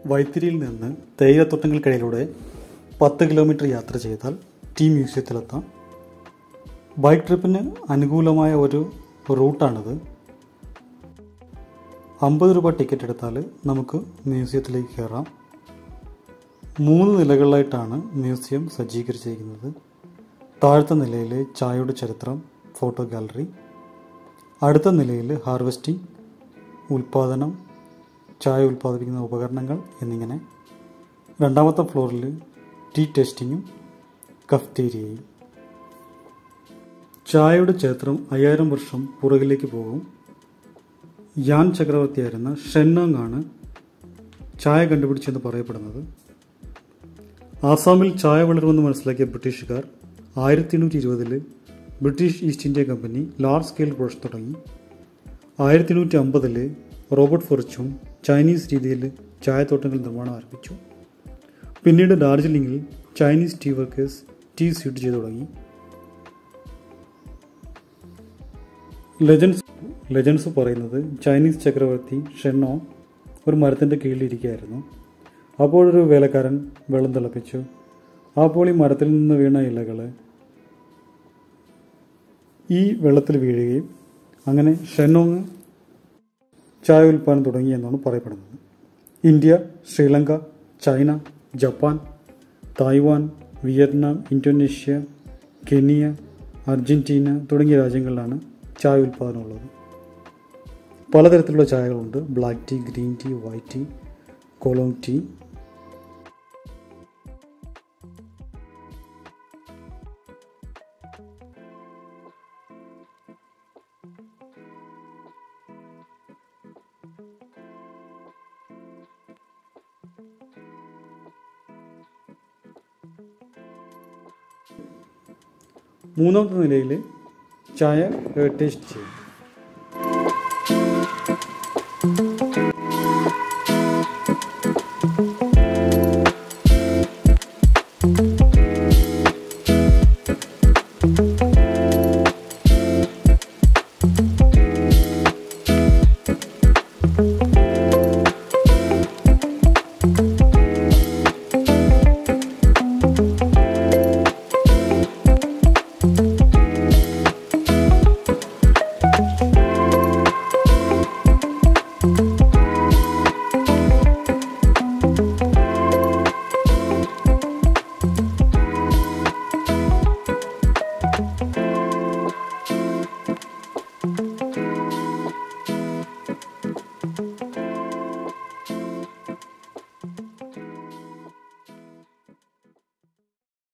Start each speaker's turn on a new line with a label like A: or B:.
A: വൈത്തിരിയിൽ നിന്ന് തേയിലത്തോട്ടങ്ങൾക്കിടയിലൂടെ പത്ത് കിലോമീറ്റർ യാത്ര ചെയ്താൽ ടീ മ്യൂസിയത്തിലെത്താം ബൈക്ക് ട്രിപ്പിന് അനുകൂലമായ ഒരു റൂട്ടാണിത് അമ്പത് രൂപ ടിക്കറ്റ് എടുത്താൽ നമുക്ക് മ്യൂസിയത്തിലേക്ക് കയറാം മൂന്ന് നിലകളിലായിട്ടാണ് മ്യൂസിയം സജ്ജീകരിച്ചിരിക്കുന്നത് താഴത്തെ നിലയിൽ ചായയുടെ ചരിത്രം ഫോട്ടോ ഗാലറി അടുത്ത നിലയിൽ ഹാർവെസ്റ്റിംഗ് ഉൽപാദനം ചായ ഉൽപ്പാദിപ്പിക്കുന്ന ഉപകരണങ്ങൾ എന്നിങ്ങനെ രണ്ടാമത്തെ ഫ്ലോറിൽ ടീ ടെസ്റ്റിങ്ങും കഫ്തേരിയയും ചായയുടെ ചരിത്രം അയ്യായിരം വർഷം പുറകിലേക്ക് പോകും യാൻ ചക്രവർത്തിയായിരുന്ന ഷെന്നോങ് ആണ് ചായ കണ്ടുപിടിച്ചെന്ന് പറയപ്പെടുന്നത് ആസാമിൽ ചായ വളരുമെന്ന് മനസ്സിലാക്കിയ ബ്രിട്ടീഷുകാർ ആയിരത്തി എണ്ണൂറ്റി ഇരുപതിൽ British East India company large scale production തുടങ്ങി ആയിരത്തി എണ്ണൂറ്റി അമ്പതിൽ റോബർട്ട് ഫൊർച്ചും ചൈനീസ് രീതിയിൽ ചായത്തോട്ടങ്ങൾ നിർമ്മാണം ആരംഭിച്ചു പിന്നീട് ഡാർജിലിംഗിൽ ചൈനീസ് ടീ വർക്കേഴ്സ് ടീ സ്യൂട്ട് ചെയ്തു തുടങ്ങി ലെജൻസ് ലെജൻസ് പറയുന്നത് ചൈനീസ് ചക്രവർത്തി ഷെന്നോ ഒരു മരത്തിൻ്റെ കീഴിലിരിക്കുകയായിരുന്നു അപ്പോഴൊരു വേലക്കാരൻ വെള്ളം തിളപ്പിച്ചു അപ്പോൾ ഈ മരത്തിൽ നിന്ന് വീണ ഇലകൾ ഈ വെള്ളത്തിൽ വീഴുകയും അങ്ങനെ ഷെന്നോങ് ചായ ഉൽപ്പാദനം തുടങ്ങി എന്നാണ് പറയപ്പെടുന്നത് India Sri Lanka China Japan Taiwan Vietnam Indonesia Kenya Argentina തുടങ്ങിയ രാജ്യങ്ങളിലാണ് ചായ ഉൽപ്പാദനമുള്ളത് പലതരത്തിലുള്ള ചായകളുണ്ട് black tea green tea white tea കോളോം ടീ മൂന്നാമത്തെ നിലയിൽ ചായ ടേസ്റ്റ് ചെയ്യും